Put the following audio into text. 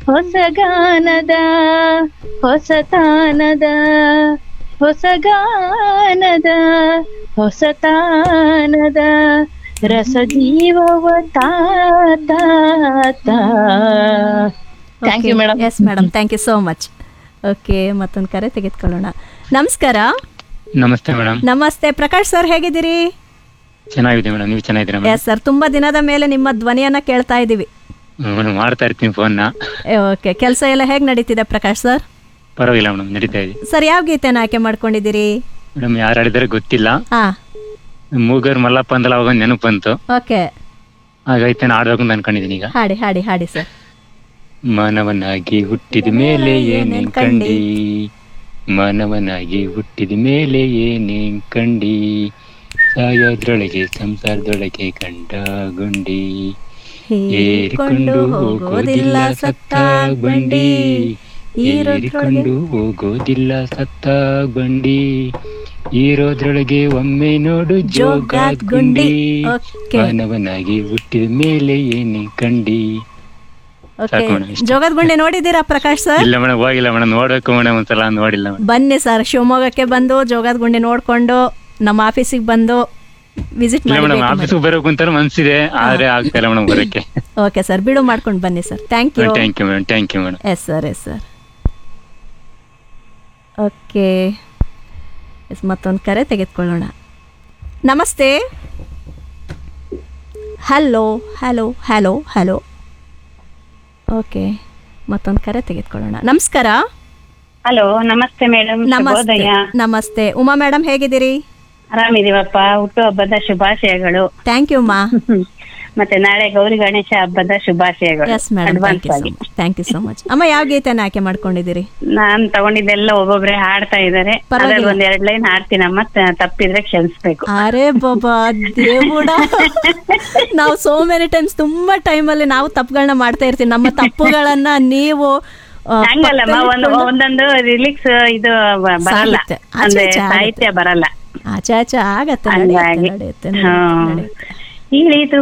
ಹೊಸಗಾನದ ಹೊಸತಾನದ ಹೊಸಗಾನದ ಹೊಸತಾನದ ರಸಜೀವವ ತಾತ thank you madam yes madam thank you so much okay ಮತ್ತೊಂದು ಕರೆ ತೆಗೆದುಕೊಳ್ಳೋಣ ನಮಸ್ಕಾರ ನಮಸ್ತೆ ಮೇಡಮ್ ನಮಸ್ತೆ ಪ್ರಕಾಶ್ ಸರ್ ಹೇಗಿದ್ದೀರಿ ಚೆನ್ನಾಗಿದೆ ಮೇಡಮ್ ನೀವು ಚೆನ್ನಾಗಿದ್ದೀರಾ ಮೇಡಮ್ ಎಸ್ ಸರ್ ತುಂಬಾ ದಿನದ ಮೇಲೆ ನಿಮ್ಮ ಧ್ವನಿಯನ್ನ ಕೇಳ್ತಾ ಇದ್ದೀವಿ ಮೇಡಮ್ ಮಾಡ್ತಾ ಇರ್ತೀನಿ ಫೋನ್ನ ಓಕೆ ಕೆಲಸ ಎಲ್ಲ ಹೇಗೆ ನಡೀತಿದೆ ಪ್ರಕಾಶ್ ಸರ್ ಪರವಾಗಿಲ್ಲ ಮೇಡಮ್ ನಡೀತಾ ಇದೆ ಸರ್ ಯಾವ ಗೀತೆನ ಆಯ್ಕೆ ಮಾಡ್ಕೊಂಡಿದ್ದೀರಿ ಮೇಡಮ್ ಯಾರು ಆಡಿದಾರೆ ಗೊತ್ತಿಲ್ಲ ಹಾ ಮೂಗರ್ ಮಲ್ಲಪ್ಪ ಅಂದಲ್ಲ ಅವಾಗ ಒಂದು ನೆನಪು ಬಂತು ಓಕೆ ಹಾಗೈತೆ ನಾನು ಆಡ್ಬೇಕು ಅಂತ ಅನ್ಕೊಂಡಿದ್ದೀನಿ ಈಗ ಹಾಡಿ ಹಾಡಿ ಹಾಡಿ ಸರ್ ಮಾನವನಾಗಿ ಹುಟ್ಟಿದ ಮೇಲೆ ಏನೇನ್ ಕಂಡಿ ಮಾನವನಾಗಿ ಹುಟ್ಟಿದ ಮೇಲೆ ಏನೇನ್ ಕಂಡಿ ಸಾಯೋದ್ರೊಳಗೆ ಸಂಸಾರದೊಳಗೆ ಗಂಡ ಗುಂಡಿ ಏರಿಕೊಂಡು ಹೋಗೋದಿಲ್ಲ ಸತ್ತ ಬಂಡಿ ಏರಿಕೊಂಡು ಹೋಗೋದಿಲ್ಲ ಸತ್ತ ಬಂಡಿ ಇರೋದ್ರೊಳಗೆ ಒಮ್ಮೆ ನೋಡು ಜೋಗಾದ್ ಗುಂಡಿ ಓಕೆ ಮಾನವನಾಗಿ ಹುಟ್ಟಿದ ಮೇಲೆ ಏನೇ ಕಂಡಿ ಓಕೆ ಸಾಕು ಮೇಡಮ್ ಇಷ್ಟು. ಜೋಗದ ಗುಂಡೆ ನೋಡಿದ್ದೀರಾ ಪ್ರಕಾಶ್ ಸರ್ ಇಲ್ಲ ಮೇಡಮ್ ಹೋಗಿಲ್ಲ ಮೇಡಮ್ ನೋಡ್ಬೇಕು ಮೇಡಮ್ ಒಂದ್ಸಲ ನೋಡಿಲ್ಲ ಮೇಡಮ್ ಬನ್ನಿ ಸರ್ ಶಿವಮೊಗ್ಗಕ್ಕೆ ಬಂದು ಜೋಗದ ಗುಂಡೆ ನೋಡ್ಕೊಂಡು ನಮ್ಮ ಆಫೀಸಿಗೆ ಬಂದು ವಿಸಿಟ್ ಇಲ್ಲ ಮೇಡಮ್ ಮಾಡಿ ಆಫೀಸ್ಗೆ ಬರೋಕು ಅಂತ ಮನ್ಸಿದೆ ಆದ್ರೆ ಆಗ್ತಾ ಇಲ್ಲ ಮೇಡಮ್ ಬರೋಕೆ ಓಕೆ ಸರ್ ಬಿಡು ಮಾಡ್ಕೊಂಡು ಬನ್ನಿ sir thank you thank you madam thank you madam yes sir yes sir okay yes ಮತ್ತೊಂದು ಕರೆ ತೆಗೆದುಕೊಳ್ಳೋಣ ನಮಸ್ತೆ hello hello hello hello okay ಮತ್ತೊಂದು ಕರೆ ತೆಗೆದುಕೊಳ್ಳೋಣ ನಮಸ್ಕಾರ ಹಲೋ ನಮಸ್ತೆ ಮೇಡಮ್ ನಮಸ್ತೆ ಶುಭೋದಯ ನಮಸ್ತೆ ಉಮಾ ಮೇಡಮ್ ಹೇಗಿದ್ದೀರಿ ಆರಾಮಿದೀವಪ್ಪ ಹುಟ್ಟುಹಬ್ಬದ ಶುಭಾಶಯಗಳು ಥ್ಯಾಂಕ್ ಯು ಮಾ ಮತ್ತೆ ನಾಳೆ ಗೌರಿ ಗಣೇಶ ಹಬ್ಬದ ಶುಭಾಶಯಗಳು yes madam thank advance you so ಆಗಿ much thank you so much ಅಮ್ಮ ಯಾವ ಗೀತೆನ ಆಯ್ಕೆ ಮಾಡ್ಕೊಂಡಿದ್ದೀರಿ ನಾನ್ ತಗೊಂಡಿದ್ದೆಲ್ಲ ಒಬ್ಬೊಬ್ರೆ ಹಾಡ್ತಾ ಇದಾರೆ ಪರವಾಗಿಲ್ಲ. ಅದ್ರಲ್ಲಿ ಒಂದ್ ಎರಡ್ ಲೈನ್ ಹಾಡ್ತೀನಮ್ಮ ತ- ತಪ್ಪಿದ್ರೆ ಕ್ಷಮಿಸ್ಬೇಕು ಅರೆ ಬಾಬಾ ದೇವುಡ ನಾವು ಸೋ ಮೆನಿ ಟೈಮ್ಸ್ ತುಂಬಾ ಟೈಮಲ್ಲಿ ನಾವು ತಪ್ಪುಗಳನ್ನ ಮಾಡ್ತಾ ಇರ್ತೀವಿ ನಮ್ಮ ತಪ್ಪುಗಳನ್ನ ನೀವು ಆ, ಹಂಗಲ್ಲಮ್ಮ ಪಕ್ಕದಲ್ಲಿ ಒಂದು ಇಟ್ಕೊಂಡು- ಒಂದೊಂದು ರಿಲಿಕ್ಸ್ ಇದು ಬ- ಬರಲ್ಲ ಸಾಹಿತ್ಯ. ಆಚೆ ಅಂದ್ರೆ ಈಚೆ ಆಗುತ್ತೆ. ಸಾಹಿತ್ಯ ಬರಲ್ಲ ಆಚೆ ಆಚೆ ಆಗತ್ತೆ ನಡೆಯುತ್ತೆ ಹಂಗಾಗಿ ನಡೆಯುತ್ತೆ ಹಾ ನಡೆಯುತ್ತೆ ಇಳಿದು